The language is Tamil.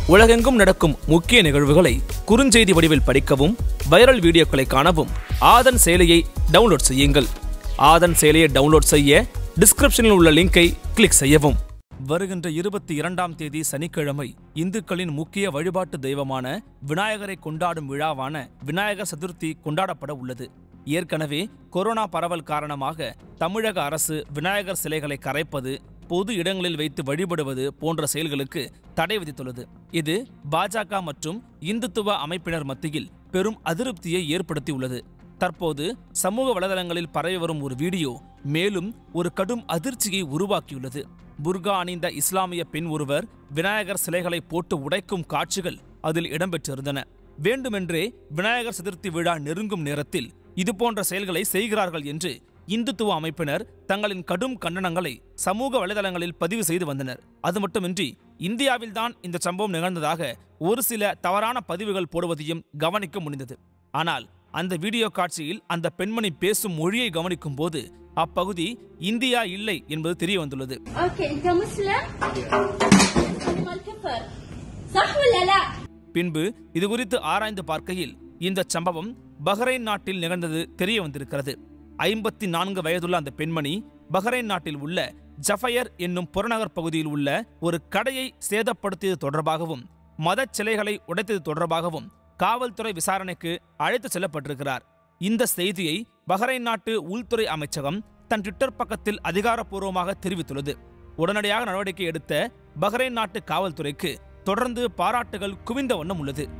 உலகெங்கும் நடக்கும் முக்கிய நிகழ்வுகளை குறுஞ்செய்தி வடிவில் படிக்கவும் வைரல் வீடியோக்களை காணவும் ஆதன் செயலியை டவுன்லோட் செய்யுங்கள் ஆதன் செயலியை டவுன்லோட் செய்ய டிஸ்கிரிப்ஷனில் உள்ள லிங்கை கிளிக் செய்யவும் வருகின்ற இருபத்தி இரண்டாம் தேதி சனிக்கிழமை இந்துக்களின் முக்கிய வழிபாட்டு தெய்வமான விநாயகரை கொண்டாடும் விழாவான விநாயகர் சதுர்த்தி கொண்டாடப்பட உள்ளது ஏற்கனவே கொரோனா பரவல் காரணமாக தமிழக அரசு விநாயகர் சிலைகளை கரைப்பது பொது இடங்களில் வைத்து வழிபடுவது போன்ற செயல்களுக்கு தடை விதித்துள்ளது இது பாஜக மற்றும் இந்துத்துவ அமைப்பினர் மத்தியில் பெரும் அதிருப்தியை ஏற்படுத்தியுள்ளது தற்போது சமூக வலைதளங்களில் பரவி வரும் ஒரு வீடியோ மேலும் ஒரு கடும் அதிர்ச்சியை உருவாக்கியுள்ளது புர்கா அணிந்த இஸ்லாமிய பெண் ஒருவர் விநாயகர் சிலைகளை போட்டு உடைக்கும் காட்சிகள் அதில் இடம்பெற்றிருந்தன வேண்டுமென்றே விநாயகர் சதுர்த்தி விழா நெருங்கும் நேரத்தில் இதுபோன்ற செயல்களை செய்கிறார்கள் என்று இந்துத்துவ அமைப்பினர் தங்களின் கடும் கண்டனங்களை சமூக வலைதளங்களில் பதிவு செய்து வந்தனர் அது மட்டுமின்றி இந்தியாவில்தான் இந்த சம்பவம் நிகழ்ந்ததாக ஒரு சில தவறான பதிவுகள் போடுவதையும் கவனிக்க முடிந்தது ஆனால் அந்த வீடியோ காட்சியில் அந்த பெண்மணி பேசும் மொழியை கவனிக்கும் போது அப்பகுதி இந்தியா இல்லை என்பது தெரிய வந்துள்ளது اوكي انت مسلم؟ انا مال كفر صح ولا لا؟ பின்பு இது குறித்து ஆராய்ந்து பார்க்கையில் இந்த சம்பவம் பஹ்ரைன் நாட்டில் நிகழ்ந்தது தெரிய வந்திருக்கிறது ஐம்பத்தி நான்கு வயதுள்ள அந்த பெண்மணி பஹ்ரைன் நாட்டில் உள்ள ஜஃபயர் என்னும் புறநகர் பகுதியில் உள்ள ஒரு கடையை சேதப்படுத்தியது தொடர்பாகவும் மதச் சிலைகளை உடைத்தது தொடர்பாகவும் காவல்துறை விசாரணைக்கு அழைத்து செல்லப்பட்டிருக்கிறார் இந்த செய்தியை பஹ்ரைன் நாட்டு உள்துறை அமைச்சகம் தன் ட்விட்டர் பக்கத்தில் அதிகாரப்பூர்வமாக தெரிவித்துள்ளது உடனடியாக நடவடிக்கை எடுத்த பஹ்ரைன் நாட்டு காவல்துறைக்கு தொடர்ந்து பாராட்டுகள் குவிந்த வண்ணம் உள்ளது